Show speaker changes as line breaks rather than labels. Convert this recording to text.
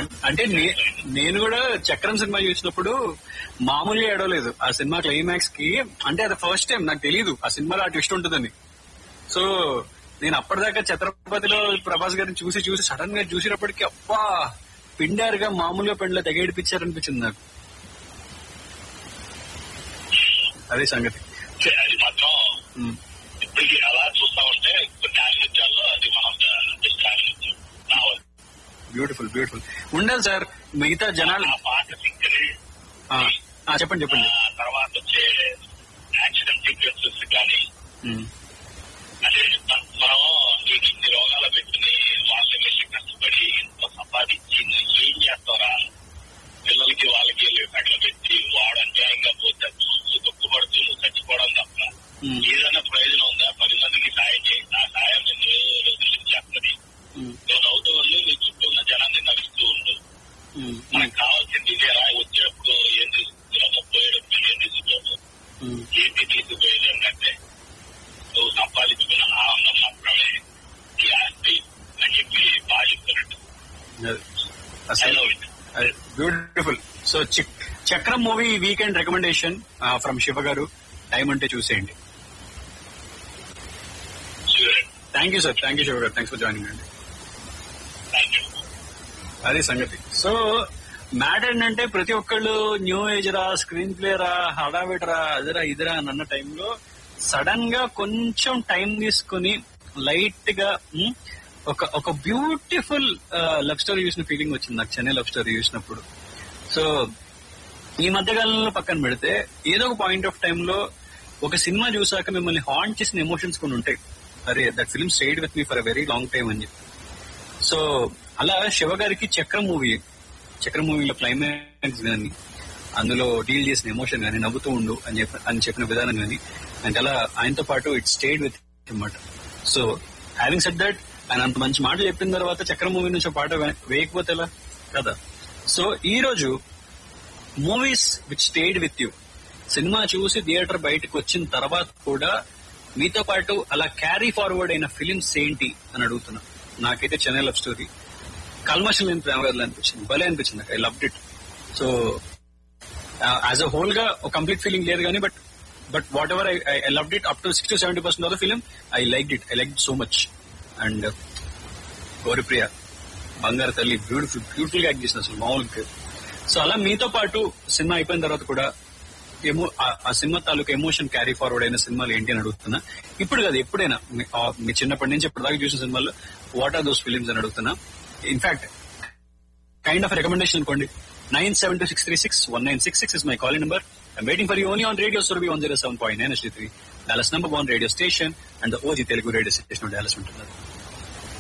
అం- అంటే నే- నేను కూడా చక్రం సినిమా చూసినప్పుడు మామూలుగా ఏడవలేదు ఆ సినిమా క్లైమాక్స్ కి అంటే అది ఫస్ట్ టైం నాకు తెలియదు ఆ సినిమాలో ఆ ట్విస్ట్ ఉంటుందని సో నేను అప్పటిదాకా ఛత్రపతిలో ప్రభాస్ గారిని చూసి చూసి సడన్ గా చూసినప్పటికీ అబ్బా పిండారుగా మామూలుగా పెండ్లో తెగేడిపించారనిపించింది నాకు అదే సంగతి
అది మాత్రం
ఉమ్.
ఇప్పటికీ అలా చూస్తా ఉంటే కొన్ని ఆలోచించాల్లో అది మనం డిస్ట్రాక్షన్ రావాలి
బ్యూటిఫుల్ బ్యూటిఫుల్ ఉండాలి సార్ మిగతా జనాలు
ఆ పాట సింగరి
ఆ, ఆ, చెప్పండి చెప్పండి
ఆ తర్వాత వచ్చే యాక్సిడెంట్ సీక్వెన్సెస్ కానీ
ఉమ్,
అంటే మన- మనం నీకు ఇన్ని రోగాలు పెట్టుకుని వాళ్ళని వెళ్ళి కష్టపడి ఇంత సంపాదించి నువ్వు ఏం చేస్తారా పిల్లలకి వాళ్ళకి వెళ్ళి కట్ల పెట్టి వాడు అన్యాయంగా పోతే చూసి దుఃఖపడుతూ నువ్వు చచ్చిపోవడం తప్ప
ఉమ్,
ఏదైనా ప్రయోజనం ఉందా పది మందికి సాయం చేయి ఆ సాయం నిన్ను రోజుల నుంచి చేస్తుంది
ఉమ్,
నువ్వు నవ్వుతూ ఉండు నీ చుట్టూ ఉన్న జనాన్ని నడుస్తూ ఉండు
ఉమ్,
మనకు కావాల్సింది ఇదేరా వచ్చేటప్పుడు ఏం తీసుకున్నామో పోయేటప్పుడు ఏం తీసుకున్నామో
ఉమ్.
ఏంటి తీసుకుపోయేది ఏంటంటే నువ్వు సంపాదించుకున్న ఆనందం మాత్రమే ఈ ఆస్తి అని చెప్పి బాగా చెప్తున్నట్టు
అది. అసలు beautiful so Chakram movie weekend recommendation from Shiva గారు టైం అంటే చూసేయండి thank you sir thank you Shiva గారు థ్యాంక్స్ ఫర్ జాయినింగ్ అండి
థ్యాంక్ యూ
అదే సంగతి సో మ్యాటర్ ఏంటంటే ప్రతి ఒక్కళ్ళు న్యూ ఏజ్ రా స్క్రీన్ ప్లే రా హడావిడరా అదిరా ఇదిరా అని అన్న టైంలో సడన్ గా కొంచెం టైం తీసుకుని లైట్ గా ఉమ్, ఒక ఒక బ్యూటిఫుల్ లవ్ స్టోరీ చూసిన ఫీలింగ్ వచ్చింది నాకు చెన్నై లవ్ స్టోరీ చూసినప్పుడు సో ఈ మధ్య కాలంలో పక్కన పెడితే ఏదో ఒక పాయింట్ ఆఫ్ టైమ్ లో ఒక సినిమా చూసాక మిమ్మల్ని హాంట్ చేసిన ఎమోషన్స్ కొన్ని ఉంటాయి అరే that film stayed with me for a very long time అని చెప్పి సో అలా శివ గారికి చక్రం మూవీ చక్రం మూవీలో క్లైమాక్స్ కానీ అందులో డీల్ చేసిన ఎమోషన్ కానీ నవ్వుతూ ఉండు అని చెప్పి అని చెప్పిన విధానం కానీ అండ్ అలా ఆయనతో పాటు ఇట్ స్టేడ్ విత్ అనమాట సో హ్యావింగ్ సెట్ దట్ ఆయన అంత మంచి మాటలు చెప్పిన తర్వాత చక్రం మూవీ నుంచి ఒక పాట వే- వేయకపోతే ఎలా కదా సో ఈ రోజు movies which stayed with you సినిమా చూసి థియేటర్ బయటకు వచ్చిన తర్వాత కూడా మీతో పాటు అలా క్యారీ ఫార్వర్డ్ అయిన ఫిలిమ్స్ ఏంటి అని అడుగుతున్నా నాకైతే చెన్నై లవ్ స్టోరీ కల్మషం లేని ప్రేమ కథలు అనిపించింది భలే అనిపించింది నాకు I love it so as a whole గా ఒక కంప్లీట్ ఫీలింగ్ లేదు కానీ but but whatever I love it up to sixty seventy percent of the film I like it I like so much and Gouripriya బంగారు తల్లి beautiful beautiful గా act చేసిన అసలు మామూలుగా సో అలా మీతో పాటు సినిమా అయిపోయిన తర్వాత కూడా ఎమో ఆ- ఆ సినిమా తాలూకు ఎమోషన్ క్యారీ ఫార్వర్డ్ అయిన సినిమాలు ఏంటి అని అడుగుతున్నా ఇప్పుడు కాదు ఎప్పుడైనా మీ- ఆ మీ చిన్నప్పటి నుంచి ఇప్పటిదాకా చూసిన సినిమాలు వాట్ ఆర్ దోస్ ఫిలిమ్స్ అని అడుగుతున్నా ఇన్ఫాక్ట్ కైండ్ ఆఫ్ రికమెండేషన్ అనుకోండి nine seven two six three six one nine six six is my call number I'm waiting for you only on radio Surabhi one zero seven point nine three Dallas number one radio station and OG Telugu radio station Dallas ఉంటున్నారు